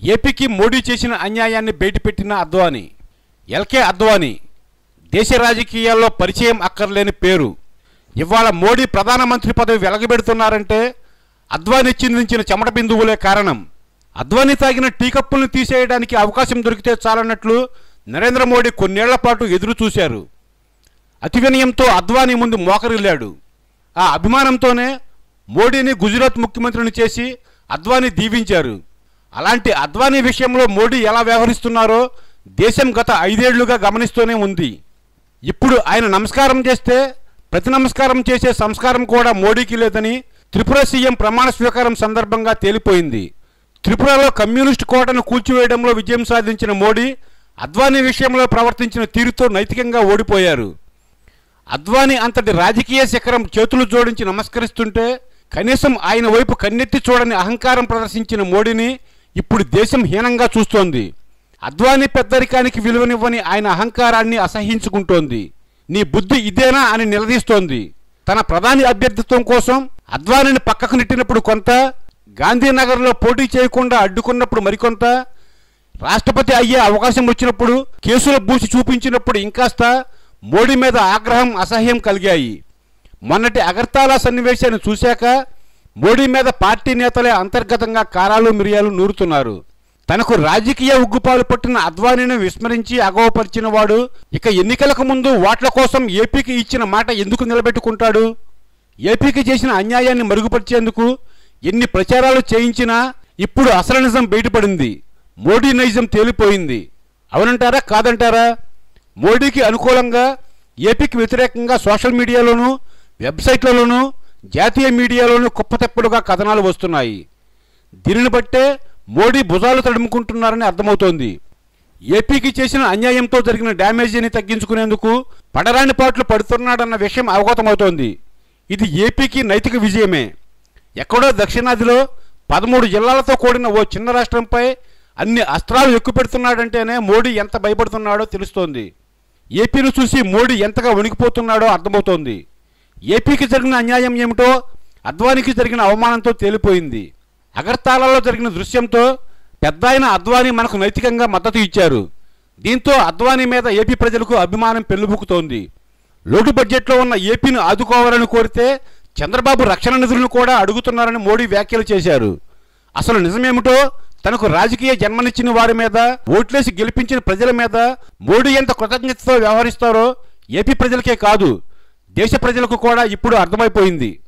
ఏపీకి మోడీ చేసిన అన్యాయాన్ని బయటపెట్టిన అద్వానీ ఎల్కే అద్వానీ దేశ రాజకీయాల్లో పరిచయం అక్కర్లేని పేరు ఇవాళ మోడీ ప్రధానమంత్రి పదవి వెలగబెడుతున్నారంటే అద్వానీ చిందించిన చెమట బిందువులే కారణం అద్వానీ తాగిన టీ కప్పులను తీసేయడానికి అవకాశం దొరికితే చాలన్నట్లు నరేంద్ర మోడీ కొన్నేళ్ల పాటు ఎదురు చూశారు అతి వినయంతో అద్వానీ ముందు మోకరిల్లాడు ఆ అభిమానంతోనే మోడీని గుజరాత్ ముఖ్యమంత్రిని చేసి అద్వానీ దీవించారు అలాంటి అద్వానీ విషయంలో మోడీ ఎలా వ్యవహరిస్తున్నారో దేశం గత ఐదేళ్లుగా గమనిస్తూనే ఉంది ఇప్పుడు ఆయన నమస్కారం చేస్తే ప్రతి నమస్కారం చేసే సంస్కారం కూడా మోడీకి లేదని త్రిపుర సీఎం ప్రమాణ స్వీకారం సందర్భంగా తేలిపోయింది త్రిపురలో కమ్యూనిస్ట్ కోటను కూల్చివేయడంలో విజయం సాధించిన మోడీ అద్వానీ విషయంలో ప్రవర్తించిన తీరుతో నైతికంగా ఓడిపోయారు అద్వానీ అంతటి రాజకీయ శిఖరం చేతులు జోడించి నమస్కరిస్తుంటే కనీసం ఆయన వైపు కన్నెత్తి చూడని అహంకారం ప్రదర్శించిన మోడీని ఇప్పుడు దేశం హీనంగా చూస్తోంది అద్వానీ పెద్దరికానికి విలువనివ్వని ఆయన అహంకారాన్ని అసహించుకుంటోంది నీ బుద్ధి ఇదేనా అని నిలదీస్తోంది తన ప్రధాని అభ్యర్థిత్వం కోసం అద్వానీని పక్కకు నెట్టినప్పుడు కొంత గాంధీనగర్లో పోటీ చేయకుండా అడ్డుకున్నప్పుడు మరికొంత రాష్ట్రపతి అయ్యే అవకాశం వచ్చినప్పుడు కేసుల బూసి చూపించినప్పుడు ఇంకాస్త మోడీ మీద ఆగ్రహం అసహ్యం కలిగాయి మొన్నటి అగర్తాలా సన్నివేశాన్ని చూశాక మోడీ మీద పార్టీ నేతలే అంతర్గతంగా కారాలు మిరియాలు నూరుతున్నారు తనకు రాజకీయ ఉగ్గుపాలు పట్టిన అద్వానీని విస్మరించి అగౌపరిచిన వాడు ఇక ఎన్నికలకు ముందు ఓట్ల కోసం ఏపీకి ఇచ్చిన మాట ఎందుకు నిలబెట్టుకుంటాడు ఏపీకి చేసిన అన్యాయాన్ని మరుగుపరిచేందుకు ఎన్ని ప్రచారాలు చేయించినా ఇప్పుడు అసలు నిజం బయటపడింది మోడీ నైజం తేలిపోయింది అవునంటారా కాదంటారా మోడీకి అనుకూలంగా ఏపీకి వ్యతిరేకంగా సోషల్ మీడియాలోనూ వెబ్సైట్లలోనూ జాతీయ మీడియాలోనూ కుప్పతెప్పలుగా కథనాలు వస్తున్నాయి దీనిని బట్టే మోడీ భుజాలు తడుముకుంటున్నారని అర్థమవుతోంది ఏపీకి చేసిన అన్యాయంతో జరిగిన డ్యామేజీని తగ్గించుకునేందుకు పడరాని పాట్లు పడుతున్నాడన్న విషయం అవగతమవుతోంది ఇది ఏపీకి నైతిక విజయమే ఎక్కడో దక్షిణాదిలో పదమూడు జిల్లాలతో కూడిన ఓ చిన్న రాష్ట్రంపై అన్ని అస్త్రాలు ఎక్కుపెడుతున్నాడంటేనే మోడీ ఎంత భయపడుతున్నాడో తెలుస్తోంది ఏపీని చూసి మోడీ ఎంతగా వణికిపోతున్నాడో అర్థమవుతోంది ఏపీకి జరిగిన అన్యాయం ఏమిటో అద్వానీకి జరిగిన అవమానంతో తేలిపోయింది అగర్తాలలో జరిగిన దృశ్యంతో పెద్ద ఆయన అద్వానీ మనకు నైతికంగా మద్దతు ఇచ్చారు దీంతో అద్వానీ మీద ఏపీ ప్రజలకు అభిమానం పెళ్లిబుకుతోంది లోటు బడ్జెట్లో ఉన్న ఏపీని ఆదుకోవాలని కోరితే చంద్రబాబు రక్షణ నిధులను కూడా అడుగుతున్నారని మోడీ వ్యాఖ్యలు చేశారు అసలు నిజమేమిటో తనకు రాజకీయ జన్మనిచ్చిన వారి మీద ఓట్లేసి గెలిపించిన ప్రజల మీద మోడీ ఎంత కృతజ్ఞతతో వ్యవహరిస్తారో ఏపీ ప్రజలకే కాదు దేశ ప్రజలకు కూడా ఇప్పుడు అర్థమైపోయింది